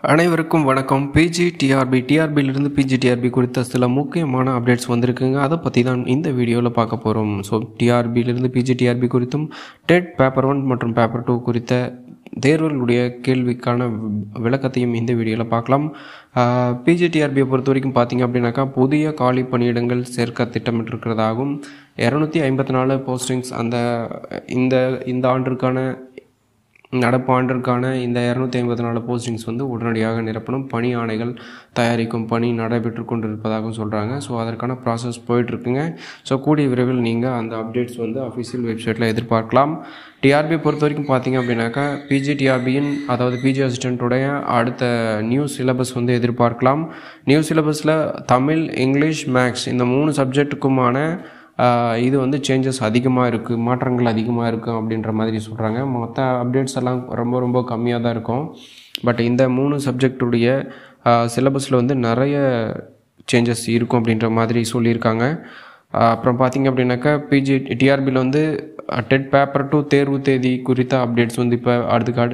அனைவருக்கும் வணக்கம் PG TRB டிஆர்பியிலிருந்து பிஜி டிஆர்பி குறித்த சில முக்கியமான அப்டேட்ஸ் வந்திருக்குங்க அதை பற்றி தான் இந்த வீடியோவில் பார்க்க போகிறோம் ஸோ டிஆர்பியிலிருந்து பிஜி டிஆர்பி குறித்தும் டெட் பேப்பர் ஒன் மற்றும் பேப்பர் டூ குறித்த தேர்வுகளுடைய கேள்விக்கான வி- விளக்கத்தையும் இந்த வீடியோவில் பார்க்கலாம் பிஜி டிஆர்பியை பொறுத்த வரைக்கும் பார்த்தீங்க அப்படின்னாக்கா புதிய காலி பணியிடங்கள் சேர்க்க திட்டமிட்டிருக்கிறதாகவும் இரநூத்தி ஐம்பத்தி நாலு போஸ்டிங்ஸ் அந்த இந்த இந்த ஆண்டிற்கான நடப்பு ஆண்டிற்கான இந்த இரநூத்தி ஐம்பத்தி நாலு போஸ்டிங்ஸ் வந்து உடனடியாக நிரப்பணும் பணி ஆணைகள் தயாரிக்கும் பணி நடைபெற்று கொண்டிருப்பதாகவும் சொல்கிறாங்க ஸோ அதற்கான ப்ராசஸ் போயிட்டுருக்குங்க ஸோ கூடிய விரைவில் நீங்கள் அந்த அப்டேட்ஸ் வந்து அஃபிஷியல் வெப்சைட்டில் எதிர்பார்க்கலாம் டிஆர்பி பொறுத்த வரைக்கும் பார்த்தீங்க அப்படின்னாக்கா பிஜி டிஆர்பியின் அதாவது பிஜி அசிஸ்டண்ட்டுடைய அடுத்த நியூ சிலபஸ் வந்து எதிர்பார்க்கலாம் நியூ சிலபஸில் தமிழ் இங்கிலீஷ் மேக்ஸ் இந்த மூணு சப்ஜெக்ட்டுக்குமான ஆஹ் இது வந்து சேஞ்சஸ் அதிகமாக இருக்குது மாற்றங்கள் அதிகமாக இருக்குது அப்படின்ற மாதிரி சொல்கிறாங்க மொத்த அப்டேட்ஸ் எல்லாம் ரொம்ப ரொம்ப கம்மியாக தான் இருக்கும் பட் இந்த மூணு சப்ஜெக்டுடைய சிலபஸில் வந்து நிறைய சேஞ்சஸ் இருக்கும் அப்படின்ற மாதிரி சொல்லியிருக்காங்க ஆஹ் அப்புறம் பார்த்தீங்க அப்படின்னாக்கா பிஜி டிஆர்பியில் வந்து டெட் பேப்பர் டூ தேர்வு தேதி குறித்த அப்டேட்ஸ் வந்து இப்போ அடுத்த கார்டு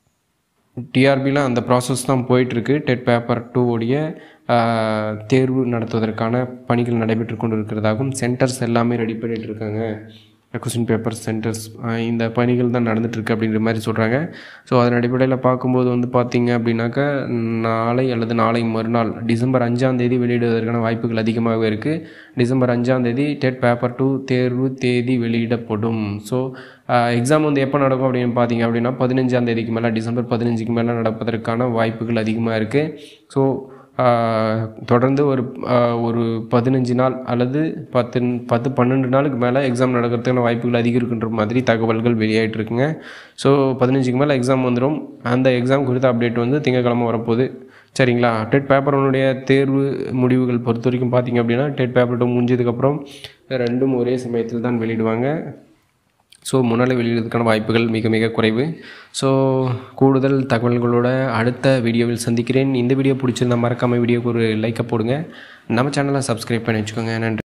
டிஆர்பியில் அந்த ப்ராசஸ் தான் போயிட்டுருக்கு டெட் பேப்பர் டூ உடைய ஆஹ், தேர்வு நடத்துவதற்கான பணிகள் நடைபெற்று கொண்டு இருக்கிறதாகவும் சென்டர்ஸ் எல்லாமே ரெடி பண்ணிட்டு இருக்காங்க கொஸ்டின் பேப்பர் சென்டர்ஸ் இந்த பணிகள் தான் நடந்துட்டுருக்கு அப்படின்ற மாதிரி சொல்கிறாங்க ஸோ அதன் அடிப்படையில் பார்க்கும்போது வந்து பார்த்தீங்க அப்படின்னாக்கா நாளை அல்லது நாளை மறுநாள் டிசம்பர் அஞ்சாம் தேதி வெளியிடுவதற்கான வாய்ப்புகள் அதிகமாகவே இருக்குது டிசம்பர் அஞ்சாம் தேதி டெட் பேப்பர் டூ தேர்வு தேதி வெளியிடப்படும் ஸோ எக்ஸாம் வந்து எப்போ நடக்கும் அப்படின்னு பார்த்தீங்க அப்படின்னா பதினஞ்சாம் தேதிக்கு மேலே டிசம்பர் பதினஞ்சுக்கு மேலே நடப்பதற்கான வாய்ப்புகள் அதிகமாக இருக்குது ஸோ தொடர்ந்து ஒரு ஆஹ், ஒரு பதினஞ்சு நாள் அல்லது பத்து பத்து பன்னெண்டு நாளுக்கு மேலே எக்ஸாம் நடக்கிறதுக்கான வாய்ப்புகள் அதிகம் இருக்குன்ற மாதிரி தகவல்கள் வெளியாகிட்டு இருக்குங்க ஸோ பதினஞ்சுக்கு மேலே எக்ஸாம் வந்துடும் அந்த எக்ஸாம் குறித்த அப்டேட் வந்து திங்கக்கிழமை வரப்போகுது சரிங்களா டெட் பேப்பர் ஒன்னுடைய தேர்வு முடிவுகள் பொறுத்த வரைக்கும் பார்த்தீங்க அப்படின்னா டெட் பேப்பர் டூ முடிஞ்சதுக்கப்புறம் ரெண்டும் ஒரே சமயத்தில் தான் வெளியிடுவாங்க ஸோ முன்னிலை வெளியிடுறதுக்கான வாய்ப்புகள் மிக மிக குறைவு ஸோ கூடுதல் தகவல்களோட அடுத்த வீடியோவில் சந்திக்கிறேன் இந்த வீடியோ பிடிச்சிருந்தா மறக்காமல் வீடியோக்கு ஒரு லைக்கை போடுங்க நம்ம சேனலை சப்ஸ்கிரைப் பண்ணி வச்சுக்கோங்க நன்றி